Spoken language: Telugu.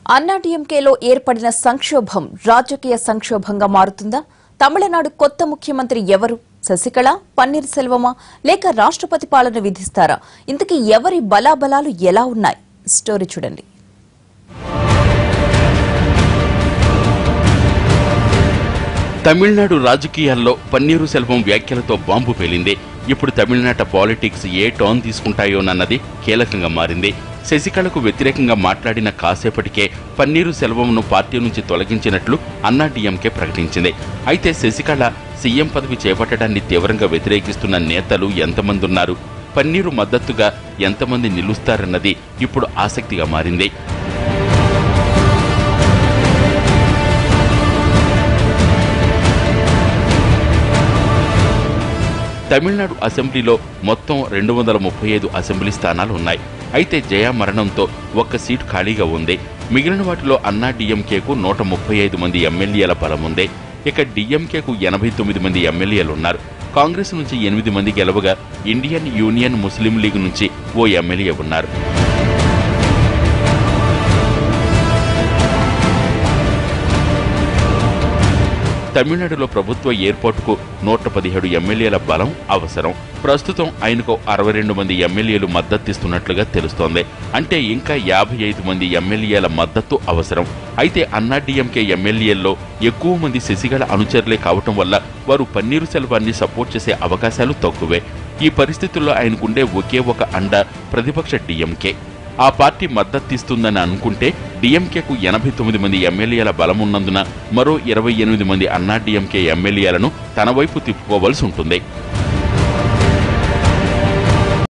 అన్నాడీఎంకేలో ఏర్పడిన సంక్షోభం రాజకీయ సంక్షోభంగా మారుతుందా తమిళనాడు కొత్త ముఖ్యమంత్రి ఎవరు శశికళ పన్నీర్ సెల్వమా లేక రాష్ట్రపతి పాలన విధిస్తారా ఇంతకీ ఎవరి బలాబలాలు ఎలా ఉన్నాయి స్టోరీ చూడండి తమిళనాడు రాజకీయాల్లో పన్నీరు సెల్వం వ్యాఖ్యలతో బాంబు పేలింది ఇప్పుడు తమిళనాట పాలిటిక్స్ ఏ టర్న్ తీసుకుంటాయోనన్నది కీలకంగా మారింది శశికళకు వ్యతిరేకంగా మాట్లాడిన కాసేపటికే పన్నీరు సెల్వంను పార్టీ నుంచి తొలగించినట్లు అన్నా డీఎంకే ప్రకటించింది అయితే శశికళ సీఎం పదవి చేపట్టడాన్ని తీవ్రంగా వ్యతిరేకిస్తున్న నేతలు ఎంతమంది ఉన్నారు పన్నీరు మద్దతుగా ఎంతమంది నిలుస్తారన్నది ఇప్పుడు ఆసక్తిగా మారింది తమిళనాడు అసెంబ్లీలో మొత్తం రెండు వందల ముప్పై ఐదు అసెంబ్లీ స్థానాలు ఉన్నాయి అయితే జయా మరణంతో ఒక్క సీటు ఖాళీగా ఉంది మిగిలిన వాటిలో అన్నా డిఎంకేకు నూట ముప్పై ఐదు మంది ఎమ్మెల్యేల బలం ఉంది ఇక డిఎంకేకు ఎనభై తొమ్మిది మంది ఎమ్మెల్యేలు ఉన్నారు కాంగ్రెస్ నుంచి ఎనిమిది మంది గెలవగా ఇండియన్ యూనియన్ ముస్లిం లీగ్ నుంచి ఓ ఎమ్మెల్యే ఉన్నారు తమిళనాడులో ప్రభుత్వ ఏర్పాటుకు నూట పదిహేడు ఎమ్మెల్యేల బలం అవసరం ప్రస్తుతం ఆయనకు అరవై రెండు మంది ఎమ్మెల్యేలు మద్దతిస్తున్నట్లుగా తెలుస్తోంది అంటే ఇంకా యాభై ఐదు మంది ఎమ్మెల్యేల మద్దతు అవసరం అయితే అన్నాడీఎంకే ఎమ్మెల్యేల్లో ఎక్కువ మంది శశిగళ అనుచరులే కావటం వల్ల వారు పన్నీరు సెల్వాన్ని సపోర్ట్ చేసే అవకాశాలు తక్కువే ఈ పరిస్థితుల్లో ఆయనకుండే ఒకే ఒక అండ ప్రతిపక్ష డిఎంకే ఆ పార్టీ మద్దతిస్తుందని అనుకుంటే డిఎంకేకు ఎనభై తొమ్మిది మంది ఎమ్మెల్యేల బలమున్నందున మరో ఇరవై ఎనిమిది మంది అన్నా డిఎంకే ఎమ్మెల్యేలను తన వైపు తిప్పుకోవాల్సి ఉంటుంది